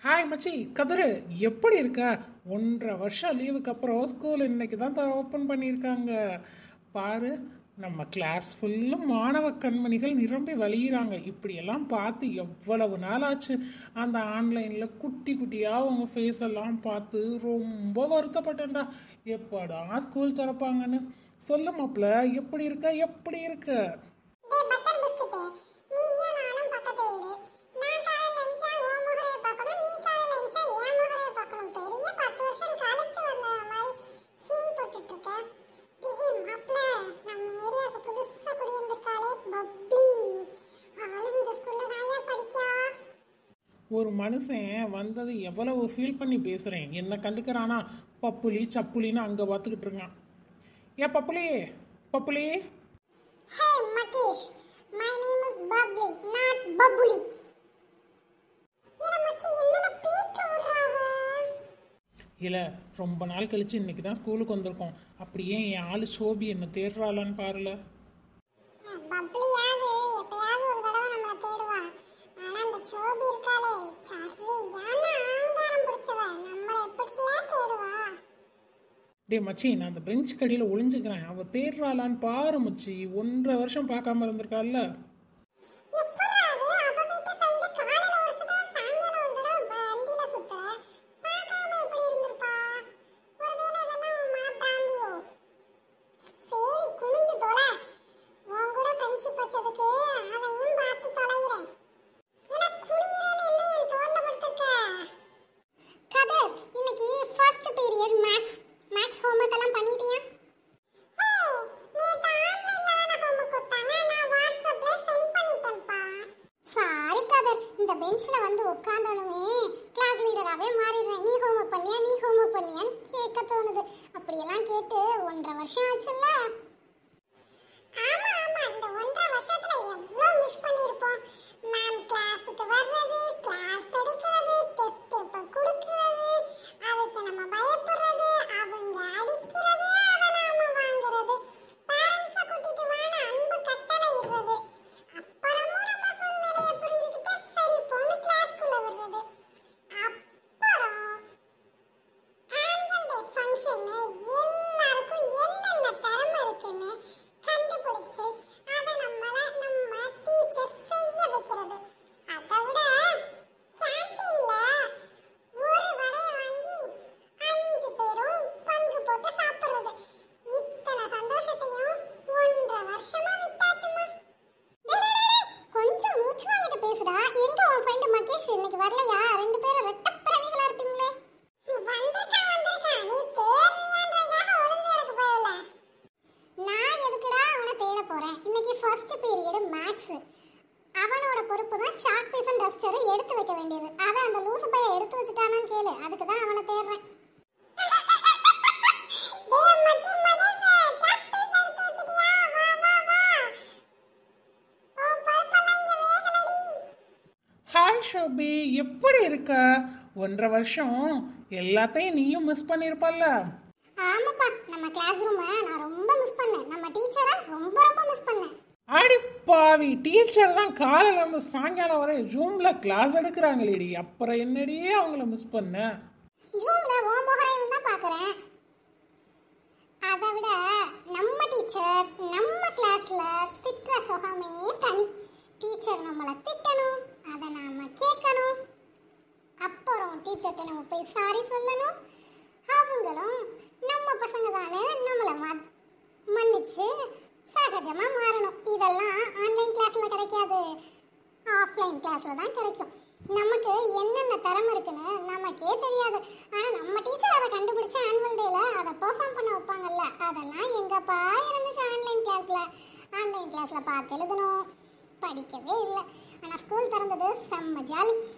hi மச்சி கதிரு எப்படி இருக்க ஒன்றரை வருஷம் லீவுக்கு அப்புறம் ஸ்கூல் இன்னைக்கு தான் ஓப்பன் பண்ணியிருக்காங்க பாரு நம்ம கிளாஸ் ஃபுல்லும் மாணவ கண்மணிகள் நிரம்பி வழியிறாங்க இப்படியெல்லாம் பார்த்து எவ்வளவு நாள் ஆச்சு அந்த ஆன்லைனில் குட்டி குட்டியாக அவங்க ஃபேஸ் எல்லாம் பார்த்து ரொம்ப வருத்தப்பட்டேன்டா எப்படா ஸ்கூல் திறப்பாங்கன்னு சொல்ல மாப்ள எப்படி இருக்க எப்படி இருக்க டேய் பட்டர் பிஸ்கட் நீயும் நானும் பக்கத்து வீடு நான் காலையில எழுந்தா உன் முகரைய பார்க்கணும் நீ காலையில எழுந்தா என் முகரைய பார்க்கணும் பெரிய பத்து வருஷம் கழிச்சு வந்த மாதிரி சீன் போட்டுட்டு இருக்க டேய் மாப்ள நம்ம ஏரியாவுக்கு புதுசா குடி வந்திருக்காளே பப்ளி அவளும் இந்த ஸ்கூல்ல தாயா படிக்கா ஒரு மனுஷன் வந்தது எவ்வளவு ஃபீல் பண்ணி பேசுகிறேன் என்ன கண்டுக்கிறானா பப்புலி சப்புலின்னு அங்கே பார்த்துக்கிட்டு இருக்கான் ஏ Pappuli Pappuli hey Mahesh my name is Bubbly not Pappuli இல்ல மச்சி என்னல பீட்டு விடுறாங்க இல்லை ரொம்ப நாள் கழிச்சு இன்னைக்கு தான் ஸ்கூலுக்கு வந்திருக்கோம் அப்படியே என் ஆள் சோபி என்ன தேடுறாளான்னு பாருல பப்ளியாவது எப்பயாவது ஒரு தடவை நம்மள தேடுவா ஆனா அந்த சோபி இருக்காளே சரியான ஆங்காரம் பிடிச்சவ நம்மள எப்படிலாம் தேடுவா டே மச்சி நான் அந்த பெஞ்ச் கடியில் ஒளிஞ்சுக்கிறேன் அவள் தேடுறாளான்னு பாரு மச்சி ஒன்றரை வருஷம் பார்க்காம இருந்திருக்காள்ல எப்படா அது அவ வீட்டு சைடு காலையில ஒரு சுத்தம் சாயங்காலம் ஒரு தடவை வண்டியில சுத்த பார்க்காம எப்படி இருந்திருப்பா ஒருவேளை இதெல்லாம் உன் மனப்பிராந்தியோ சரி குனிஞ்சு தொலை உன் கூட ஃப்ரெண்ட்ஷிப் வச்சதுக்கு அதையும் பார்த்து தொலைகிறேன் இல்ல குனிகிறேன்னு என்ன என் தோல்ல படுத்துக்க கதர் இன்னைக்கு first period maths maths homework எல்லாம் பண்ணிட்டியா சாரி கதர் இந்த பெஞ்ச்ல வந்து உட்கார்ந்தாலுமே கிளாஸ் லீடராகவே மாறிடுறேன் நீ ஹோம்வொர்க் பண்ணியா நீ ஹோம்வொர்க் பண்ணியான்னு கேட்க தோணுது அப்படியெல்லாம் கேட்டு ஒன்றரை வருஷம் ஆச்சுல்ல ஆமா ஆமா இந்த ஒன்றரை வருஷத்துல எவ்வளவு மிஸ் பண்ணிருப்போம் மேம் கிளாஸுக்கு வர்றது கிளாஸ் எடுக்கிறது டெஸ்ட் பேப்பர் கொடுக்கிறது அதுக்கு நம்ம பயப்படுறது அவங்க அடிக்கிறது அதை நாம வாங்குறது பேரண்ட்ஸை கூட்டிட்டு வான அன்பு கட்டளை இடுறது அப்புறமும் நம்ம சூழ்நிலையை புரிஞ்சுக்கிட்டு சரி போன்னு கிளாஸ்க்குள்ள வர்றது அப்புறம் ஆனுவல் டே ஃபங்க்ஷன் எல்லாருக்கும் என்னென்ன திறமை இருக்குன்னு கண்டுபிடிச்சு அதை நம்மள நம்ம டீச்சர் செய்ய வைக்கிறது அதை விட கேண்டீன்ல ஒரு வடையை வாங்கி அஞ்சு பேரும் பங்கு போட்டு சாப்பிடுறது இத்தனை சந்தோஷத்தையும் ஒன்றரை வருஷமா விட்டாச்சுமா கொஞ்சம் மூச்சு வாங்கிட்டு பேசுடா எங்க உன் ஃப்ரெண்ட் மகேஷ் இன்னைக்கு வரலையா ரெண்டு பேரும் ரெட்டப்பிறவிகளா இருப்பீங்களே வந்திருக்கா வந்திருக்கா நீ தேடுறியான்றதுக்காக ஒளிஞ்சு எனக்கு போயல நான் எதுக்குடா அவனை தேட போறேன் இன்னைக்கு ஃபர்ஸ்ட் பீரியட் மேக்ஸ் அவனோட பொறுப்பு தான் சாக் பீஸ் அண்ட் டஸ்டர் எடுத்து வைக்க வேண்டியது அதை அந்த லூசு பையன் எடுத்து வச்சுட்டானான்னு கேளு அதுக்கு தான் அவனை தேடுறேன் டேய் மச்சி மகேஷ் சாக் பீஸ் எடுத்து வச்சிட்டியா வா வா வா உன் பொறுப்பெல்லாம் இங்க வேகலடி ஹாய் ஷோபி எப்படி இருக்க ஒன்றரை வருஷம் எல்லாத்தையும் நீயும் மிஸ் பண்ணியிருப்பல்ல ஆமாப்பா நம்ம கிளாஸ் ரூமை நான் ரொம்ப மிஸ் பண்ணேன் நம்ம டீச்சரை ரொம்ப ரொம்ப மிஸ் பண்ணேன் அடி பாவி டீச்சர் தான் காலையில இருந்து சாயங்காலம் வரை ஜூம்ல கிளாஸ் எடுக்கிறாங்களேடி அப்புறம் என்னடியே அவங்கள மிஸ் பண்ண ஜூம்ல ஓ முகரையும் தான் பார்க்குறேன் அதை விட நம்ம டீச்சர் நம்ம கிளாஸ்ல திட்டுற சுகமே தனி டீச்சர் நம்மளை திட்டணும் அதை நாம கேட்கணும் அப்புறம் டீச்சர்கிட்ட நம்ம போய் சாரி சொல்லணும் அவங்களும் நம்ம பசங்க தானே நம்மளை ம- மன்னிச்சு சகஜமா மாறணும் இதெல்லாம் ஆன்லைன் கிளாஸ்ல கிடைக்காது ஆஃப்லைன் கிளாஸ்ல தான் கிடைக்கும் நமக்கு என்னென்ன திறமை இருக்குன்னு நமக்கே தெரியாது ஆனா நம்ம டீச்சர் அதை கண்டுபிடிச்சு ஆனுவல் டேல அதை பெர்ஃபார்ம் பண்ண வைப்பாங்கல்ல அதெல்லாம் எங்கப்பா இருந்துச்சு ஆன்லைன் கிளாஸ்ல ஆன்லைன் கிளாஸ்ல பார்த்து எழுதணும் படிக்கவே இல்லை ஆனா ஸ்கூல் திறந்தது செம்ம ஜாலி